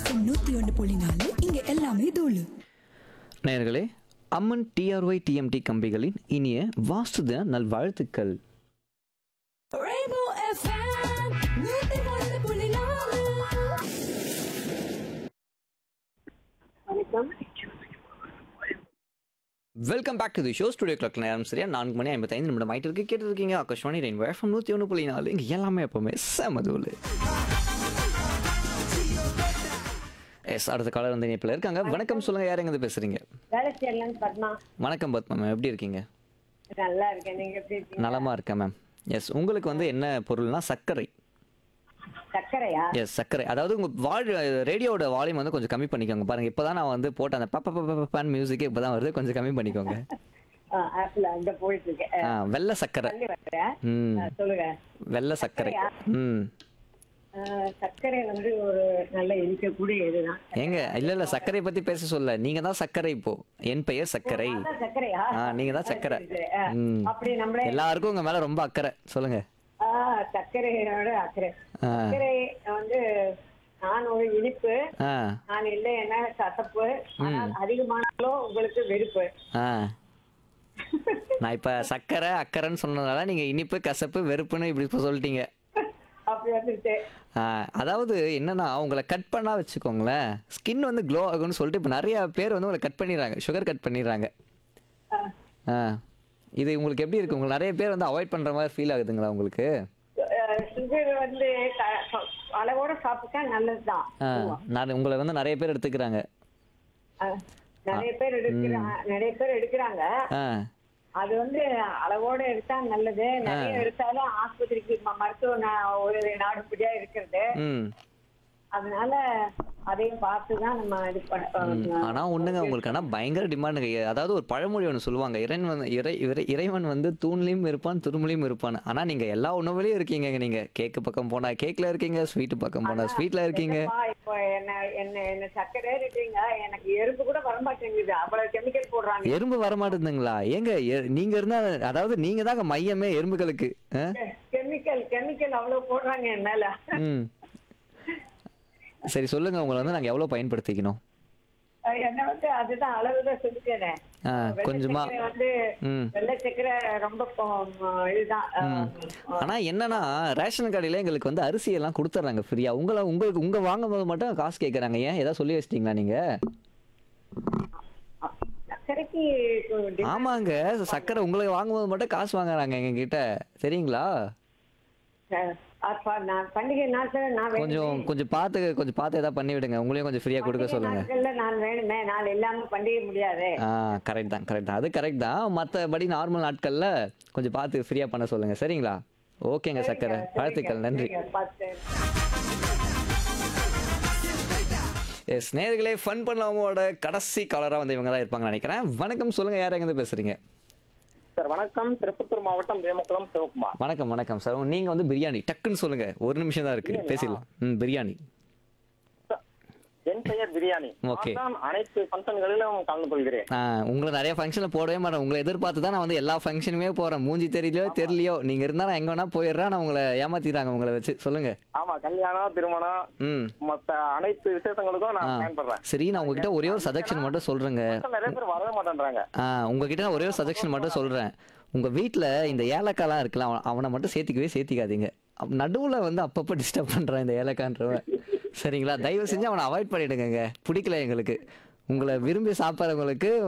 FM நூத்தி ஒன்று புள்ளி நாலு இங்க எல்லாமே தூளு நேயர்களே அம்மன் டிஆர்ஒய் டிஎம்டி கம்பிகளின் இனிய வாஸ்து தின நல்வாழ்த்துக்கள் welcome back to the show studio clock நேரம் சரியா நான்கு மணி ஐம்பத்தைந்து நிமிடம் ஆயிட்டு இருக்கு கேட்டு இருக்கீங்க ஆகாஷ்வாணி ரெயின் எஃப்எம் நூற்றி ஒன்று புள்ளி நாலு இங்கே எல்லாமே எப்பவுமே செமதூல் எஸ் அடுத்த காலர் வந்து இணைப்பில் இருக்காங்க வணக்கம் சொல்லுங்க யார் எங்க பேசுறீங்க வேலை செய்யலன்னு பத்மா வணக்கம் பத்மா மேம் எப்படி இருக்கீங்க நல்லா இருக்கேன் நீங்க எப்படி இருக்கீங்க நலமா இருக்கேன் மேம் எஸ் உங்களுக்கு வந்து என்ன பொருள்னா சர்க்கரை சர்க்கரையா எஸ் சர்க்கரை அதாவது உங்க வாழ் ரேடியோட வால்யூம் வந்து கொஞ்சம் கம்மி பண்ணிக்கோங்க பாருங்க இப்பதான் நான் வந்து போட்ட அந்த பப்ப பப்ப பப்பான் மியூசிக்கே இப்பதான் வருது கொஞ்சம் கம்மி பண்ணிக்கோங்க ஆப்பிள் அங்க போயிட்டு இருக்கேன் ஆ, வெள்ளை சர்க்கரை தள்ளி வரேன் ம் ஆ, சொல்லுங்க வெள்ளை சர்க்கரை ம் ஆ, சர்க்கரை வந்து ஒரு நல்ல இனிக்கக்கூடிய இதுதான் ஏங்க இல்ல இல்ல சர்க்கரை பத்தி பேச சொல்ல நீங்க தான் சர்க்கரை இப்போ என் பெயர் சர்க்கரை அதான் சர்க்கரையா ஆ நீங்க தான் சர்க்கரை சரி, சரி. ஆ, ம் அப்படி நம்மளே எல்லாருக்கும் உங்க மேல ரொம்ப அக்கறை சொல்லுங்க ஆ, சர்க்கரையோட அக்கறை ஆ சர்க்கரை வந்து நான் ஒரு இனிப்பு ஆ நான் இல்லை என்ன கசப்பு ஆனால் அதிகமானாலும் உங்களுக்கு வெறுப்பு ஆ நான் இப்ப சர்க்கரை அக்கறைன்னு சொன்னதால நீங்க இனிப்பு கசப்பு வெறுப்புன்னு இப்படி இப்ப சொல்லிட்டீங்க அப்படி வந்துருச்சு ஆ, அதாவது என்னன்னா உங்களை கட் பண்ணா வச்சுக்கோங்களேன் ஸ்கின் வந்து க்ளோ ஆகும்னு சொல்லிட்டு இப்போ நிறைய பேர் வந்து உங்களை கட் பண்ணிடுறாங்க சுகர் கட் பண்ணிடுறாங்க ஆ, ஆ இது உங்களுக்கு எப்படி இருக்கு உங்களுக்கு நிறைய பேர் வந்து அவாய்ட் பண்ற மாதிரி ஃபீல் ஆகுதுங்களா உங்களுக்கு சுகர் வந்து க- க- அளவோட சாப்பிட்டா நல்லதுதான் ஆ நான் உங்களை வந்து நிறைய பேர் எடுத்துக்கிறாங்க அஹ், நிறைய பேர் எடுக்கிறாங்க நிறைய பேர் எடுக்கிறாங்க ஆ அது வந்து அளவோட எடுத்தா நல்லது நிறைய எடுத்தாலும் ஆஸ்பத்திரிக்கு ம- மருத்துவ நா- ஒரு நாடுபடியா இருக்கிறது ம் அதனால அதையும் பார்த்து தான் நம்ம இது பண்ண ஆனா ஒண்ணுங்க உங்களுக்கு ஆனா பயங்கர டிமாண்டுங்க அதாவது ஒரு பழமொழி ஒன்று சொல்லுவாங்க இறைவன் வந்து இறை இறை- இறைவன் வந்து தூண்லையும் இருப்பான் துருமுலையும் இருப்பான் ஆனா நீங்க எல்லா உணவுலையும் இருக்கீங்க நீங்க கேக்கு பக்கம் போனா கேக்ல இருக்கீங்க ஸ்வீட் பக்கம் போனா ஸ்வீட்ல இருக்கீங்க என்னப்பா, இப்போ என்ன என்ன என்ன சக்கரை ஏறிட்டீங்க எனக்கு எறும்பு கூட வர மாட்டேங்குது அவ்வளவு கெமிக்கல் போடுறாங்க எறும்பு வர மாட்டேங்குதுங்களா ஏங்க எ- நீங்க இருந்தா அதாவது நீங்க தாங்க மையமே எறும்புகளுக்கு ஆ? கெமிக்கல் கெமிக்கல் அவ்வளவு போடுறாங்க என் மேல ம் சரி சொல்லுங்க உங்களை வந்து நாங்க எவ்வளவு பயன்படுத்திக்கணும் அஹ் என்ன வந்து அதுதான் அளவுதான் சொல்லிட்டேனே ஆ, வெள்ளை கொஞ்சமா சர்க்கரை வந்து ம் வெள்ளை சக்கரை ரொம்ப கொ- இதுதான் அஹ், ஆனா என்னன்னா ரேஷன் கடையில எங்களுக்கு வந்து அரிசி எல்லாம் கொடுத்துட்றாங்க ஃப்ரீயா உங்களை உங்களுக்கு உங்க வாங்கும் போது மட்டும் காசு கேட்கறாங்க ஏன் ஏதாவது சொல்லி வச்சிட்டீங்களா நீங்க சக்கரைக்கு டி- ஆமாங்க சக்கரை உங்களுக்கு வாங்கும்போது மட்டும் காசு வாங்குறாங்க எங்க கிட்ட சரிங்களா அஹ், அப்ப நான் பண்டிகை நாட்கள் நான் வேணுமே. கொஞ்சம் கொஞ்சம் பார்த்து கொஞ்சம் பார்த்து ஏதாவது பண்ணி விடுங்க உங்களையும் கொஞ்சம் ஃப்ரீயா கொடுக்க பண்டிகை சொல்லுங்க நாட்கள்ல நான் வேணுமே நான் இல்லாம பண்டிகை முடியாது ஆ கரெக்ட் தான் கரெக்ட் தான் அது கரெக்ட் தான் மற்றபடி நார்மல் நாட்கள்ல கொஞ்சம் பார்த்து ஃப்ரீயா பண்ண சொல்லுங்க சரிங்களா ஓகேங்க சக்கரை வாழ்த்துக்கள் நன்றி சரிங்க, பார்த்து எஸ் நேர்களே ஃபன் பண்ணலாமோட கடைசி காலராக வந்து இவங்க தான் இருப்பாங்கன்னு நினைக்கிறேன் வணக்கம் சொல்லுங்க யார் எங்க பேசுறீங்க சார் வணக்கம் திருப்பத்தூர் மாவட்டம் வேமக்குளம் சிவகுமார் வணக்கம் வணக்கம் சார் நீங்க வந்து பிரியாணி டக்குன்னு சொல்லுங்க ஒரு நிமிஷம் தான் இருக்கு பேசிடலாம் ம் பிரியாணி என் பெயர் பிரியாணி Okay. நான் தான் அனைத்து ஃபங்க்ஷன்களிலும் கலந்து கொள்கிறேன் ஆ, உங்களை நிறைய ஃபங்க்ஷனில் போடவே மாட்டேன் உங்களை எதிர்பார்த்து தான் நான் வந்து எல்லா ஃபங்க்ஷனுமே போகிறேன் மூஞ்சி தெரியலையோ தெரியலையோ நீங்கள் இருந்தால் நான் எங்கே வேணா போயிடுறேன் நான் உங்களை ஏமாத்திடுறாங்க உங்களை வச்சு சொல்லுங்க ஆமா கல்யாணம் திருமணம் ம் மத்த அனைத்து விசேஷங்களுக்கும் ஆ நான் பயன்படுறேன் சரி நான் உங்ககிட்ட ஒரே ஒரு சஜெக்ஷன் மட்டும் சொல்கிறேங்க மக்கள் நிறைய பேர் வரவே மாட்டேன்றாங்க ஆ உங்ககிட்ட நான் ஒரே ஒரு சஜெக்ஷன் மட்டும் சொல்கிறேன் உங்கள் வீட்டில் இந்த ஏலக்காய்லாம் இருக்குல்ல அவன் அவனை மட்டும் சேர்த்திக்கவே சேர்த்திக்காதீங்க நடுவில் வந்து அப்பப்போ டிஸ்டர்ப் பண்ணுறான் இந்த ஏலக்கான்றவன் சரிங்களா தயவு செஞ்சு அவனை அவாய்ட் பண்ணிடுங்க பிடிக்கல எங்களுக்கு உங்களை விரும்பி சாப்பிட்றவங்களுக்கு